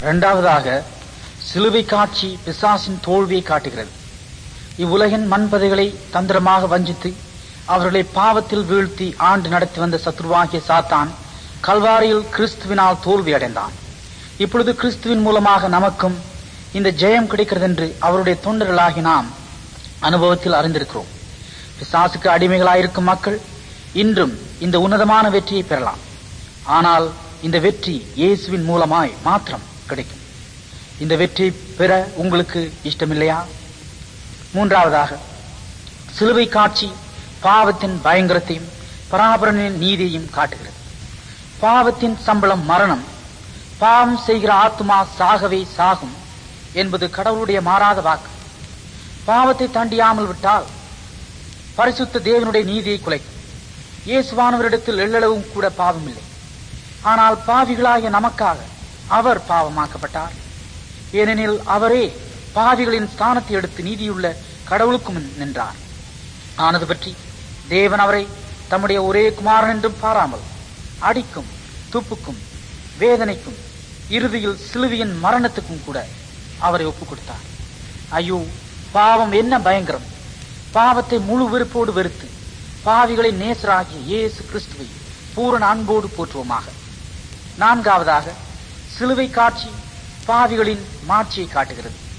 இரண்டாவதாக சிலுவை காட்சி பிசாசின் தோல்வியை காட்டுகிறது இவ்வுலகின் மண்பதைகளை தந்திரமாக வஞ்சித்து அவர்களை பாவத்தில் வீழ்த்தி ஆண்டு நடத்தி வந்த சத்ருவாகிய சாத்தான் கல்வாரியில் கிறிஸ்துவினால் தோல்வி அடைந்தான் இப்பொழுது கிறிஸ்துவின் மூலமாக நமக்கும் இந்த ஜெயம் கிடைக்கிறது என்று அவருடைய தொண்டர்களாகி நாம் அனுபவத்தில் அறிந்திருக்கிறோம் பிசாசுக்கு அடிமைகளாயிருக்கும் மக்கள் இன்றும் இந்த உன்னதமான வெற்றியை பெறலாம் ஆனால் இந்த வெற்றி இயேசுவின் மூலமாய் மாத்திரம் கிடைக்கும் இந்த வெற்றியை பெற உங்களுக்கு இஷ்டமில்லையா மூன்றாவதாக சிலுவை காட்சி பாவத்தின் பயங்கரத்தையும் பராபரனின் நீதியையும் காட்டுகிறது பாவத்தின் சம்பளம் மரணம் பாவம் செய்கிற ஆத்மா சாகவே சாகும் என்பது கடவுளுடைய மாறாத வாக்கு பாவத்தை தாண்டியாமல் விட்டால் பரிசுத்த தேவனுடைய நீதியை குலைக்கும் இயேசுவானவரிடத்தில் எள்ளளவும் கூட பாவம் இல்லை ஆனால் பாவிகளாகிய நமக்காக அவர் பாவமாக்கப்பட்டார் ஏனெனில் அவரே பாவிகளின் ஸ்தானத்தை எடுத்து நீதியுள்ள கடவுளுக்கு முன் நின்றார் ஆனது பற்றி தேவன் அவரை தம்முடைய ஒரே குமாரன் என்றும் பாராமல் அடிக்கும் துப்புக்கும் வேதனைக்கும் இறுதியில் சிலுவையின் மரணத்துக்கும் கூட அவரை ஒப்புக் கொடுத்தார் ஐயோ பாவம் என்ன பயங்கரம் பாவத்தை முழு வெறுப்போடு வெறுத்து பாவிகளை நேசராகிய இயேசு கிறிஸ்துவை பூரண அன்போடு போற்றுவோமாக நான்காவதாக சிலுவை காட்சி பாவிகளின் மாட்சியை காட்டுகிறது